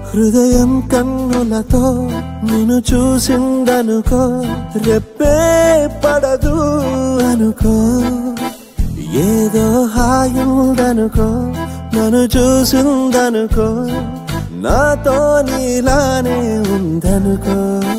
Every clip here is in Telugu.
హృదయం కన్నులతో నిన్ను చూసిందనుకో రెప్పే పడదు అనుకో ఏదో హాయుందనుకో నన్ను చూసిందనుకో నాతో నీలానే ఉందనుకో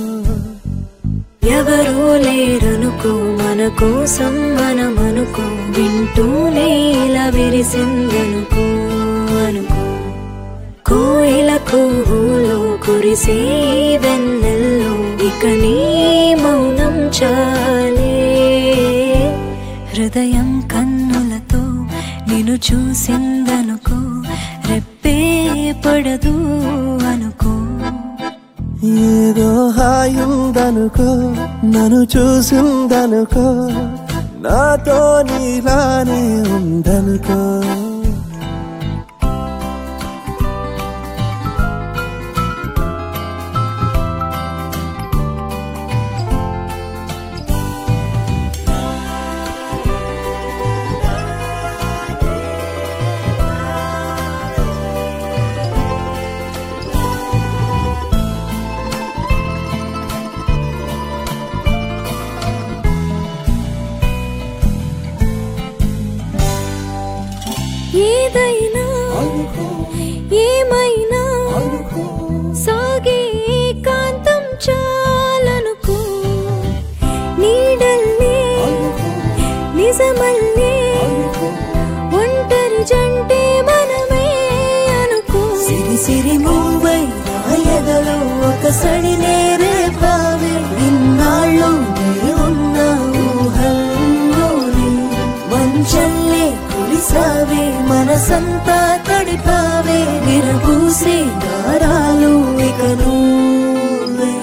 ఎవరూ లేరనుకో మన కోసం మనమనుకో వింటూనే ఇలా విరిసిందనుకో అనుకో కోయిల కూహులో కురిసే వెన్నెల్లో ఇక నీ మౌనం చాలే హృదయం కన్నులతో నిన్ను చూసిందనుకో రెప్పే పడదు అనుకో ఏదో హాయుందనుకో నన్ను చూసిందనుకో నాతో నీలానే ఉందనుకో ఏదైనా ఏమైనా సాగే ఏకాంతం చాలనుకో నీడల్లే నిజమల్లే ఒంటరి జంటే మనమే అనుకో సిరి సిరి మూవై ఎదలో ఒక సడి నేరే భావే ఇన్నాళ్ళు నే ఉన్న ఊహల్లోనే మంచల్లే కురిసావే మనసంతా తడిపావే విరబూసే దారాలు ఇక నువ్వే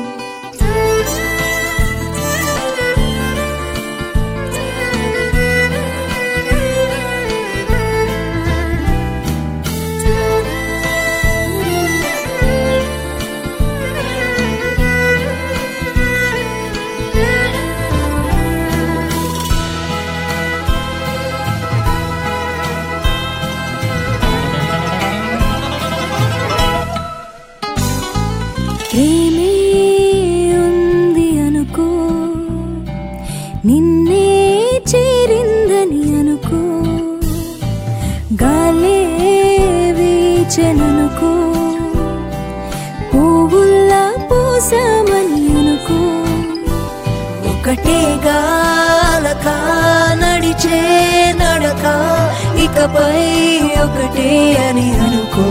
ప్రేమే ఉంది అనుకో నిన్నే చేరిందని అనుకో గాలే వీచెననుకో పువ్వుల్లా పూసామని అనుకో ఒకటే గాలక నడిచే నడక ఇకపై ఒకటే అని అనుకో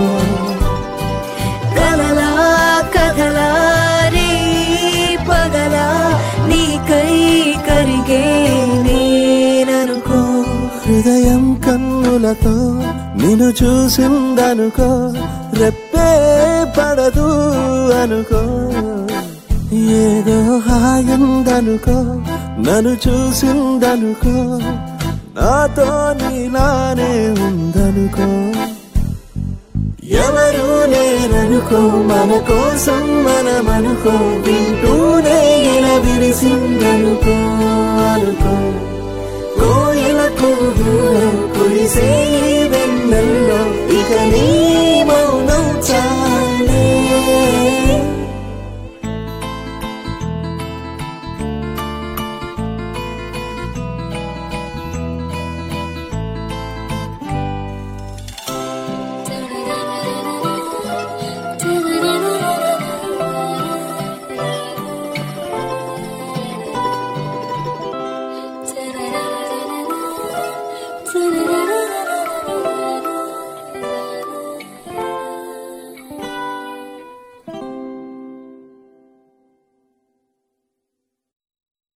కలలా కథలా రే పగలా నీకై కరిగే నేననుకో హృదయం కన్నులతో నిన్ను చూసిందనుకో రెప్పే పడదు అనుకో ఏదో హాయుందనుకో నన్ను చూసిందనుకో నాతో నీలానే ఉందనుకో ఎవరు లేరనుకో మన కోసం మనమనుకో వింటూనే ఇలా విరిసిందనుకో అనుకో కోయిలకు దూరం కురిసే ఈ వెన్నెల్లో ఇక నీ